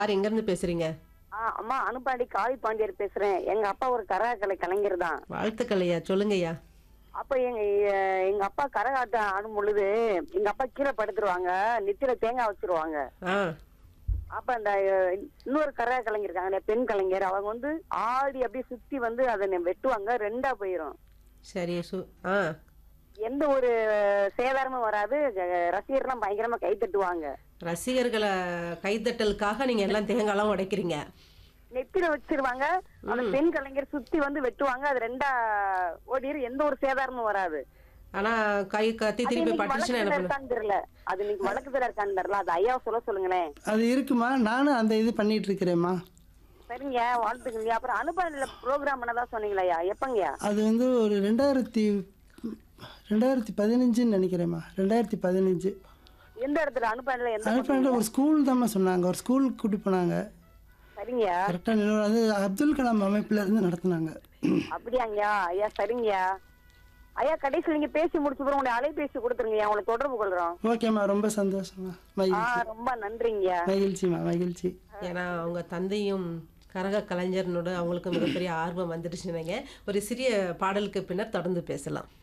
யார் எங்க இருந்து பேசுறீங்க ஆ அம்மா அனுப்பாண்டி காளி பாண்டியர் பேசுறேன் எங்க அப்பா ஒரு கரகாக்கலை கலைஞர் தான் வாழ்த்துக்கள் ஐயா சொல்லுங்க ஐயா அப்ப எங்க எ- எங்க அப்பா கரகாட்டம் ஆடும் பொழுது எங்க அப்பா கீழே படுத்துருவாங்க நெத்தியில தேங்காய் வச்சிருவாங்க ஆ அப்ப அந்த அஹ், இன்னொரு கரகா கலைஞர் இருக்காங்க அந்த பெண் கலைஞர் அவங்க வந்து ஆடி அப்படியே சுத்தி வந்து அதை நெ- வெட்டுவாங்க ரெண்டா போயிரும் சரி சு ஆ எந்த ஒரு சேதாரமும் வராது அஹ், ரசிகர்லாம் பயங்கரமா கை தட்டுவாங்க ரசிகர்களை கைத்தட்டலுக்காக நீங்க எல்லாம் தேங்காய்லாம் உடைக்கிறீங்க நெத்தியில வச்சிருவாங்க அந்த பெண் கலைஞர் சுத்தி வந்து வெட்டுவாங்க அது ரெண்டா ஓடிரும் எந்த ஒரு சேதாரமும் வராது ஆனா கை கத்தி அது திருப்பி இன்னைக்கு பட்டுச்சுன்னா என்ன வழக்குல பண்ண இருக்கான்னு தெரியல அது இன்னைக்கு வழக்குல இருக்கான்னு தெரியல அது ஐயா சொல்ல சொல்லுங்களேன் அது இருக்குமா நானும் அந்த இது பண்ணிட்டு இருக்கிறேம்மா சரிங்க வாழ்த்துக்குங்க அப்புறம் அனுப்பல ப்ரோக்ராம் பண்ணதா சொன்னீங்களா ஐயா எப்பங்கய்யா அது வந்து ஒரு ரெண்டாயிரத்தி ரெண்டாயிரத்தி பதினஞ்சுன்னு நினைக்கிறேம்மா ரெண்டாயிரத்தி பதினஞ்சு எந்த இடத்துல அனுப்பல எந்த அனுப்பின ஒரு ஸ்கூல் தாம்மா சொன்னாங்க ஒரு ஸ்கூலுக்கு கூட்டி போனாங்க சரிங்கய்யா கரெக்டாக நிலவரம் அது அப்துல் கலாம் அமைப்புல இருந்து நடத்துனாங்க அப்படியாங்கய்யா ஐயா சரிங்கய்யா ஐயா கடைசியில் நீங்க பேசி முடிச்ச பிறகு உங்களுடைய அலைபேசி கொடுத்துருங்கய்யா உங்களை தொடர்பு கொள்றோம் ஓகேம்மா ரொம்ப சந்தோஷம்மா ஆ மகிழ்ச்சி ரொம்ப நன்றிங்கய்யா மகிழ்ச்சிம்மா மகிழ்ச்சி ஏன்னா அவங்க தந்தையும் கரக கலைஞர்னோட அவங்களுக்கு மிகப்பெரிய ஆர்வம் வந்துடுச்சுனீங்க ஒரு சிறிய பாடலுக்கு பின்னர் தொடர்ந்து பேசலாம்